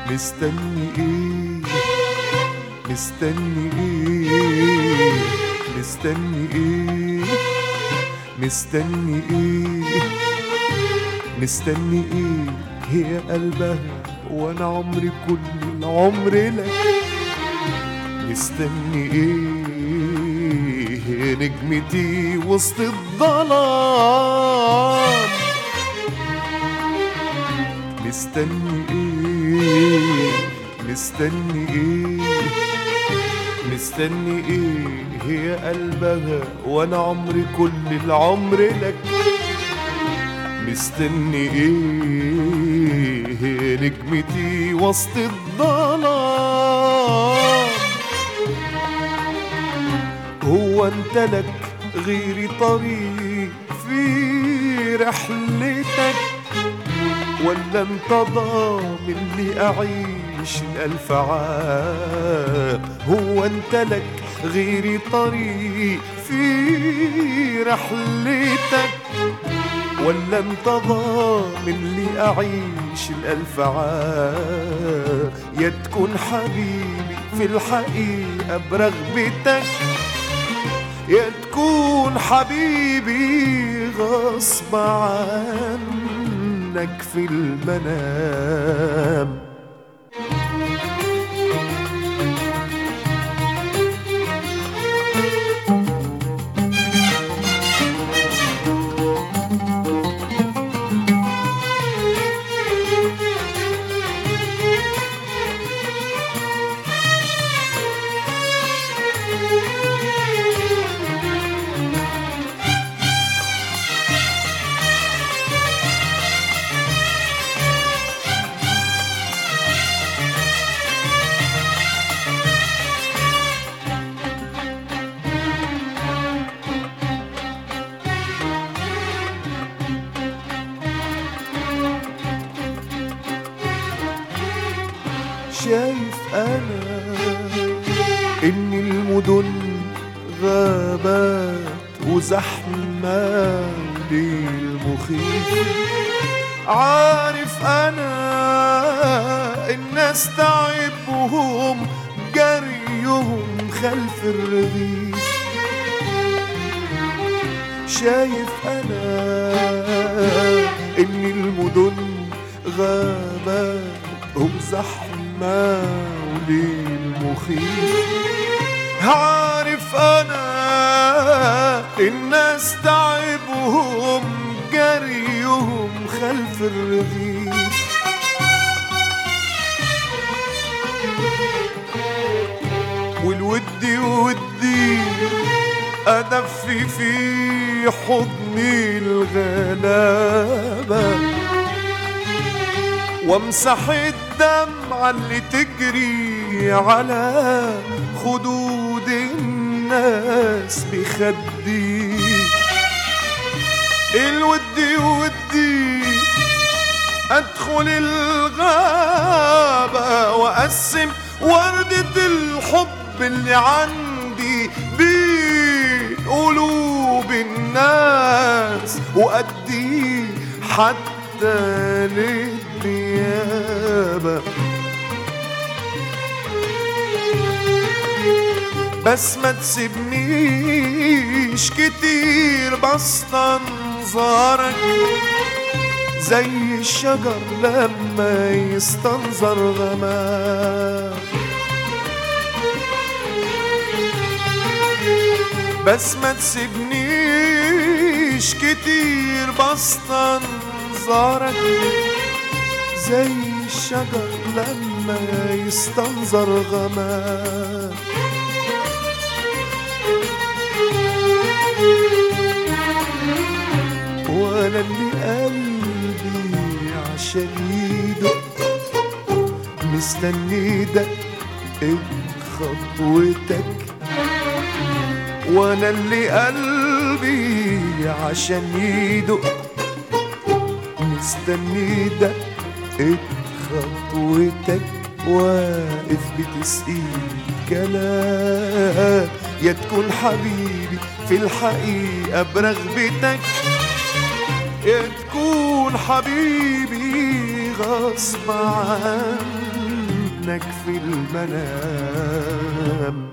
مستني ايه مستني ايه مستني ايه مستني ايه مستني ايه هي قلبها وانا عمري كل العمر لك مستني ايه هي نجمتي وسط الظلام مستني ايه مستني ايه مستني ايه هي قلبها وانا عمري كل العمر لك مستني ايه هي نجمتي وسط الظلام هو انت لك غيري طريق في رحلتك ولا انت ضامن لي اعيش الالف عام هو انت لك غيري طريق في رحلتك ولا انت ضامن لي اعيش الالف عام يا تكون حبيبي في الحقيقه برغبتك يا تكون حبيبي غصب عنك في المنام شايف انا ان المدن غابات وزحمة وليل مخيف عارف انا الناس تعبهم جريهم خلف الرغيف شايف انا ان المدن غابات وزحمة وليل مخيف عارف انا الناس تعبهم جريهم خلف الرغيف والودي ودي أدفي في حضني الغلابة وامسح الدمعة اللي تجري على خدود الناس بخدي الودي ودي ادخل الغابة واقسم وردة الحب اللي عندي بين قلوب الناس وادي حتى للنيابة بس ما تسيبنيش كتير بستنظرك زي الشجر لما يستنظر غمام بس ما تسيبنيش كتير بستنظرك زي الشجر لما يستنظر غمام وانا اللي قلبي عشان يدق مستني دقة خطوتك وانا اللي قلبي عشان يدق مستني دقة خطوتك واقف بتسقيني كلام يا تكون حبيبي في الحقيقة برغبتك يا تكون حبيبي غصب عنك عنك في المنام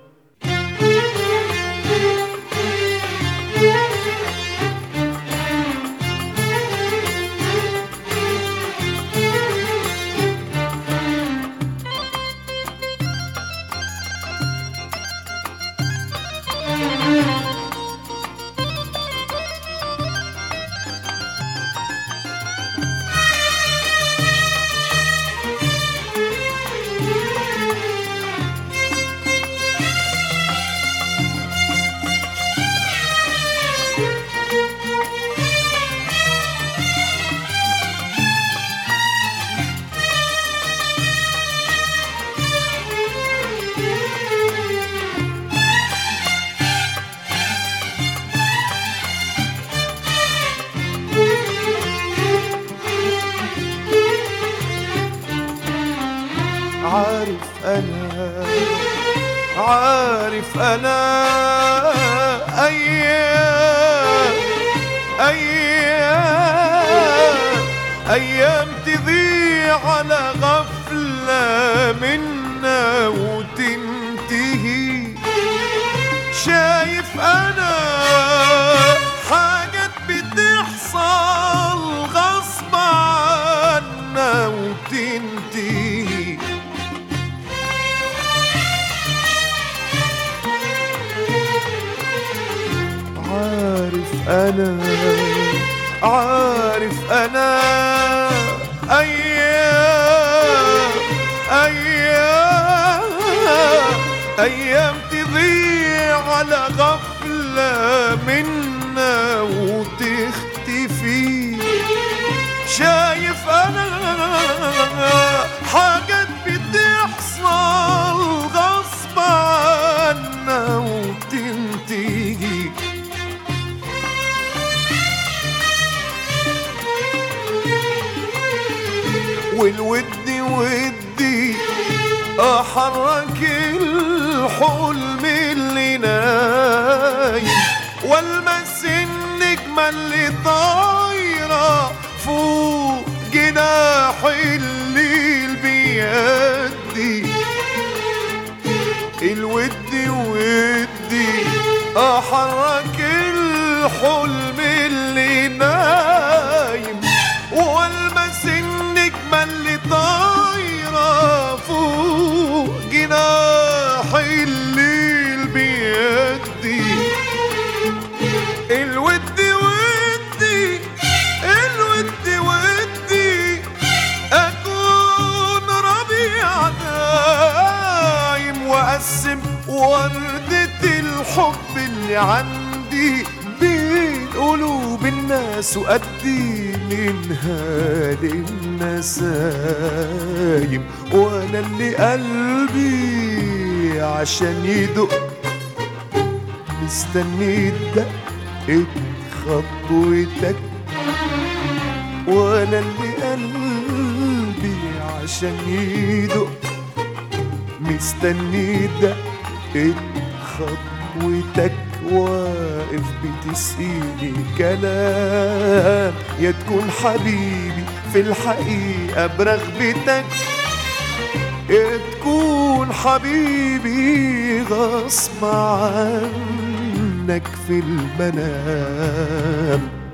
عارف انا عارف انا ايام ايام ايام تضيع على غفله منا وتنتهي شايف انا حاجات بتحصل غصب عنا وتنتهي عارف انا عارف انا ايام ايام ايام تضيع على غفله منا وتختفي شايف انا حاجات بتحصل غصب عنا وتنتهي والود ودي احرك الحلم اللي نايم والمس النجمة اللي طايرة فوق جناح الليل بيدي الود ودي احرك الحلم اللي نايم والمس النجمة اللي طايرة فوق جناح الليل بيدي الود ودي الود ودي اكون ربيع دايم واقسم وردة الحب اللي عندي بين قلوب الناس وأدي منها للنسايم وانا اللي قلبي عشان يدق مستني دقة خطوتك وانا اللي قلبي عشان يدق مستني دقة خطوتك واقف بتسقيني كلام يا تكون حبيبي في الحقيقة برغبتك يا تكون حبيبي غصب عنك في المنام